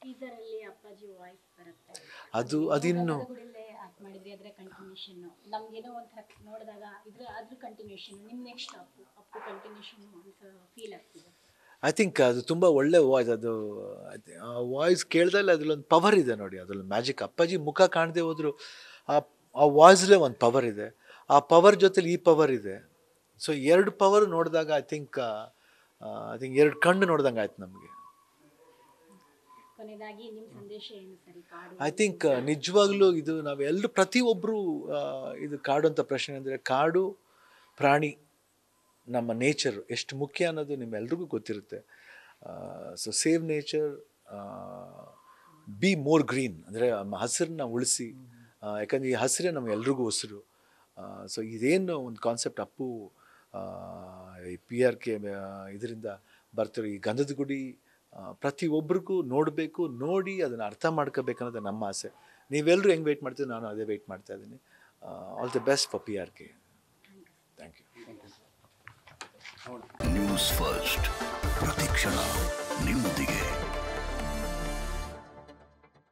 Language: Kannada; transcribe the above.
ಟೀಸರ್ ಅಲ್ಲಿ ಅಪ್ಪಾಜಿ ವಾಯ್ಸ್ ಬರುತ್ತೆ ಅದು ಅದಿನ್ನು ಗುಡಿಲೇ ಆಕ್ಟ್ ಮಾಡಿದ್ರಿ ಅದ್ರ ಕಂಟಿನ್ಯೂಷನ್ ನಮ್ಗೇನೋ ಒಂಥರ ನೋಡಿದಾಗ ಇದ್ರ ಅದ್ರ ಕಂಟಿನ್ಯೂಷನ್ ನಿಮ್ next Appu Appu continuation feel ಆಗ್ತಿದೆ ಐ ಥಿಂಕ್ ಅದು ತುಂಬ ಒಳ್ಳೆ ವಾಯ್ಸ್ ಅದು ಅದ್- ಆ ವಾಯ್ಸ್ ಕೇಳ್ದಲ್ಲಿ ಅದ್ರಲ್ಲೊಂದು ಪವರ್ ಇದೆ ನೋಡಿ ಅದ್ರಲ್ಲಿ ಮ್ಯಾಜಿಕ್ ಅಪ್ಪಾಜಿ ಮುಖ ಕಾಣದೆ ಹೋದ್ರು ಆ ಆ ವಾಯ್ಸ್ಲೇ ಒಂದು ಪವರ್ ಇದೆ ಆ ಪವರ್ ಜೊತೆಲಿ ಈ ಪವರ್ ಇದೆ ಸೊ ಎರಡು ಪವರ್ ನೋಡಿದಾಗ ಐ ಥಿಂಕ್ ಐ ಥಿಂಕ್ ಎರಡು ಕಣ್ಣು ನೋಡ್ದಂಗೆ ಆಯ್ತು ನಮಗೆ ಕೊನೆಯದಾಗಿ ನಿಮ್ ಸಂದೇಶ ಏನು ಸರಿ ಕಾಡು ಐ ಥಿಂಕ್ ನಿಜವಾಗ್ಲೂ ಇದು ನಾವೆಲ್ಲರೂ ಪ್ರತಿಯೊಬ್ಬರು ಇದು ಕಾಡು ಅಂತ ಪ್ರಶ್ನೆ ಅಂದರೆ ಕಾಡು ಪ್ರಾಣಿ ನಮ್ಮ ನೇಚರ್ ಎಷ್ಟು ಮುಖ್ಯ ಅನ್ನೋದು ನಿಮ್ಮೆಲ್ರಿಗೂ ಗೊತ್ತಿರುತ್ತೆ so save nature be more green ಅಂದರೆ ಹಸಿರನ್ನ ಉಳಿಸಿ ಯಾಕಂದರೆ ಈ ಹಸಿರೇ ನಮ್ಗೆಲ್ರಿಗೂ ಉಸಿರು ಸೊ ಇದೇನು ಒಂದು ಕಾನ್ಸೆಪ್ಟ್ ಅಪ್ಪು ಆ, ಈ ಪಿ ಆರ್ ಕೆ ಇದರಿಂದ ಬರ್ತಿರೋ ಈ ಗಂಧದ ಗುಡಿ ಆ, ಪ್ರತಿಯೊಬ್ಬರಿಗೂ ನೋಡಬೇಕು ನೋಡಿ ಅದನ್ನು ಅರ್ಥ ಮಾಡ್ಕೋಬೇಕು ಅನ್ನೋದು ನಮ್ಮ ಆಸೆ ನೀವೆಲ್ಲರೂ ಹೆಂಗೆ ವೆಯ್ಟ್ ಮಾಡ್ತೀವಿ ನಾನು ಅದೇ ವೆಯ್ಟ್ ಮಾಡ್ತಾ ಇದ್ದೀನಿ all the best for P R K thank you news first ಪ್ರತಿಕ್ಷಣ ನಿಮ್ಮೊಂದಿಗೆ